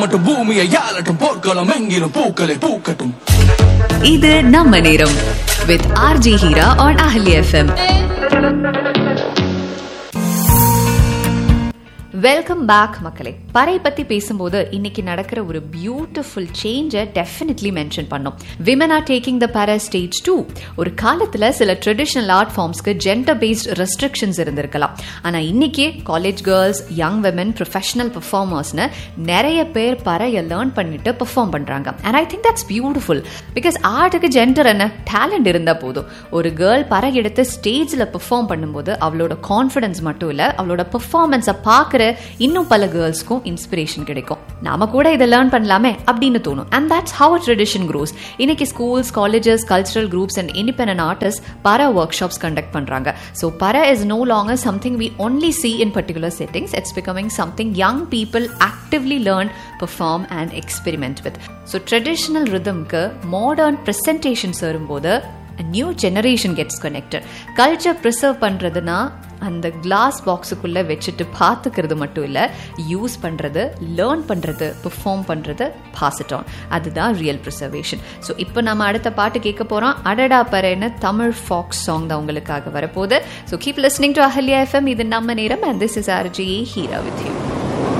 மட்டும் பூமியை யாழட்டும் போர்க்களம் எங்கிலும் பூக்களை பூக்கட்டும் இது நம்ம நேரம் with RJ Heera on Ahali FM welcome back மக்களே பறை பத்தி பேசும்போது இன்னைக்கு நடக்கிற ஒரு பியூட்டிஃபுல் சேஞ்சை டெஃபினெட்லி மென்ஷன் பண்ணோம் விமன் ஆர் டேக்கிங் த பர ஸ்டேஜ் டூ ஒரு காலத்துல சில ட்ரெடிஷ்னல் ஆர்ட் ஃபார்ம்ஸ்க்கு ஜெண்டர் பேஸ்ட் ரெஸ்ட்ரிக்ஷன்ஸ் இருந்திருக்கலாம் ஆனா இன்னைக்கு college girls young women professional பெர்ஃபார்மர்ஸ்னு நிறைய பேர் பறைய லேர்ன் பண்ணிட்டு பெர்ஃபார்ம் பண்றாங்க and I think that's beautiful because ஆர்ட்டுக்கு ஜெண்டர் என்ன டேலண்ட் இருந்தா போதும் ஒரு கேர்ள் பறை எடுத்து ஸ்டேஜ்ல பெர்ஃபார்ம் பண்ணும்போது அவளோட கான்ஃபிடன்ஸ் மட்டும் இல்ல அவளோட பெர்ஃபார்மன்ஸை பார்க்குற இன்னும் பல கேர்ள்ஸ்க்கும் இன்ஸ்பிரேஷன் கிடைக்கும் நாம கூட இதை லேர்ன் பண்ணலாமே அப்படின்னு தோணும் and that's how tradition grows இன்னைக்கு schools colleges cultural groups and independent artist பர ஒர்க் ஷாப்ஸ் கண்டக்ட் பண்றாங்க ஸோ பர is no longer something we only see in particular settings it's becoming something young people actively learn perform and experiment with so traditional ரிதம்க்கு modern presentations வரும்போது new generation gets connected culture preserve பண்ணுறதுனா அந்த class பாக்ஸுக்குள்ள வச்சுட்டு பார்த்துக்கிறது மட்டும் இல்லை use பண்ணுறது learn பண்ணுறது பெர்ஃபார்ம் பண்ணுறது பாஸ் இட் ஆன் அதுதான் ரியல் ப்ரிசர்வேஷன் ஸோ இப்போ நம்ம அடுத்த பாட்டு கேட்க போகிறோம் அடடா பரேன்னு தமிழ் ஃபாக்ஸ் சாங் தான் உங்களுக்காக வரப்போகுது so keep listening to Ahalya FM இது நம்ம நேரம் and this is R J Heera with you